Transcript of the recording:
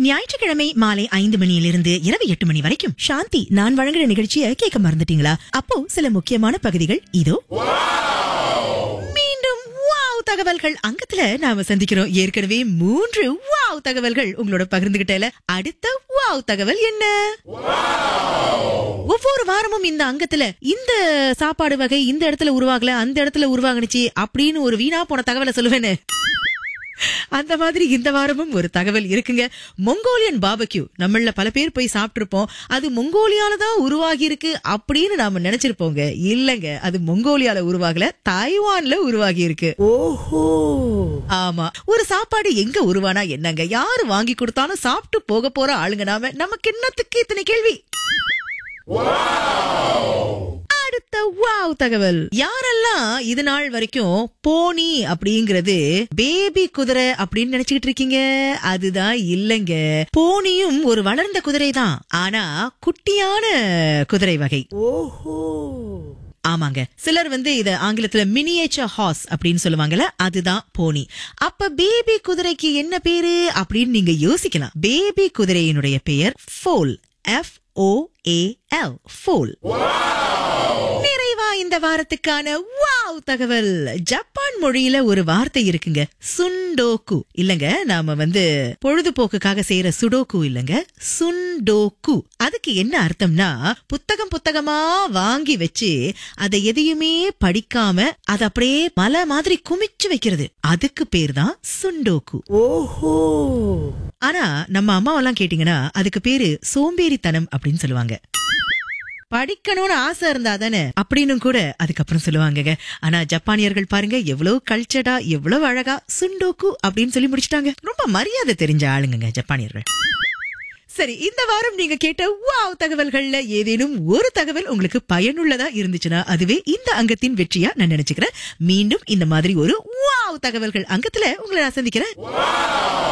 ஞாயிற்றுக்கிழமை மாலை ஐந்து மணியிலிருந்து இரவு எட்டு மணி வரைக்கும் சாந்தி நான் வழங்குற நிகழ்ச்சியை கேட்க மறந்துட்டீங்களா அப்போ சில முக்கியமான பகுதிகள் இதோ மீண்டும் வாவ் தகவல்கள் அங்கத்துல நாம சந்திக்கிறோம் ஏற்கனவே மூன்று வாவ் தகவல்கள் உங்களோட பகிர்ந்துகிட்டல அடுத்த வாவ் தகவல் என்ன ஒவ்வொரு வாரமும் இந்த அங்கத்துல இந்த சாப்பாடு வகை இந்த இடத்துல உருவாகல அந்த இடத்துல உருவாகுனுச்சு அப்படின்னு ஒரு வீணா போன தகவலை சொல்லுவேன்னு அந்த மாதிரி இந்த வாரமும் ஒரு தகவல் இருக்குங்க மொங்கோலியன் பாபக்யூ நம்மள பல பேர் போய் சாப்பிட்டிருப்போம் அது மொங்கோலியால தான் உருவாகி இருக்கு அப்படின்னு நாம நினைச்சிருப்போங்க இல்லங்க அது மொங்கோலியால உருவாகல தாய்வான்ல உருவாகி இருக்கு ஓஹோ ஆமா ஒரு சாப்பாடு எங்க உருவானா என்னங்க யாரு வாங்கி கொடுத்தாலும் சாப்பிட்டு போக போற ஆளுங்க நாம நமக்கு என்னத்துக்கு இத்தனை கேள்வி அடுத்த வாவ் தகவல் யாரெல்லாம் இது நாள் வரைக்கும் போனி அப்படிங்கறது பேபி குதிரை அப்படின்னு நினைச்சுக்கிட்டு இருக்கீங்க அதுதான் இல்லைங்க போனியும் ஒரு வளர்ந்த குதிரை தான் ஆனா குட்டியான குதிரை வகை ஓஹோ ஆமாங்க சிலர் வந்து இத ஆங்கிலத்துல மினியேச்சர் ஹார்ஸ் அப்படின்னு சொல்லுவாங்கல்ல அதுதான் போனி அப்ப பேபி குதிரைக்கு என்ன பேரு அப்படின்னு நீங்க யோசிக்கலாம் பேபி குதிரையினுடைய பெயர் ஃபோல் எஃப் ஓ ஏ எல் ஃபோல் நிறைவா இந்த வாரத்துக்கான வாவ் தகவல் ஜப்பான் மொழியில ஒரு வார்த்தை இருக்குங்க சுண்டோக்கு இல்லங்க நாம வந்து பொழுதுபோக்குக்காக செய்யற சுடோக்கு இல்லங்க சுண்டோக்கு அதுக்கு என்ன அர்த்தம்னா புத்தகம் புத்தகமா வாங்கி வச்சு அதை எதையுமே படிக்காம அதை அப்படியே மலை மாதிரி குமிச்சு வைக்கிறது அதுக்கு பேர் தான் சுண்டோக்கு ஓஹோ ஆனா நம்ம அம்மாவெல்லாம் கேட்டீங்கன்னா அதுக்கு பேரு சோம்பேறித்தனம் அப்படின்னு சொல்லுவாங்க படிக்கணும்னு ஆசை இருந்தா தானே அப்படின்னு கூட அதுக்கப்புறம் சொல்லுவாங்கங்க ஆனா ஜப்பானியர்கள் பாருங்க எவ்வளவு கல்ச்சர்டா எவ்வளவு அழகா சுண்டோக்கு அப்படின்னு சொல்லி முடிச்சிட்டாங்க ரொம்ப மரியாதை தெரிஞ்ச ஆளுங்கங்க ஜப்பானியர்கள் சரி இந்த வாரம் நீங்க கேட்ட வாவ் தகவல்கள்ல ஏதேனும் ஒரு தகவல் உங்களுக்கு பயனுள்ளதா இருந்துச்சுன்னா அதுவே இந்த அங்கத்தின் வெற்றியா நான் நினைச்சுக்கிறேன் மீண்டும் இந்த மாதிரி ஒரு வாவ் தகவல்கள் அங்கத்துல உங்களை நான் சந்திக்கிறேன்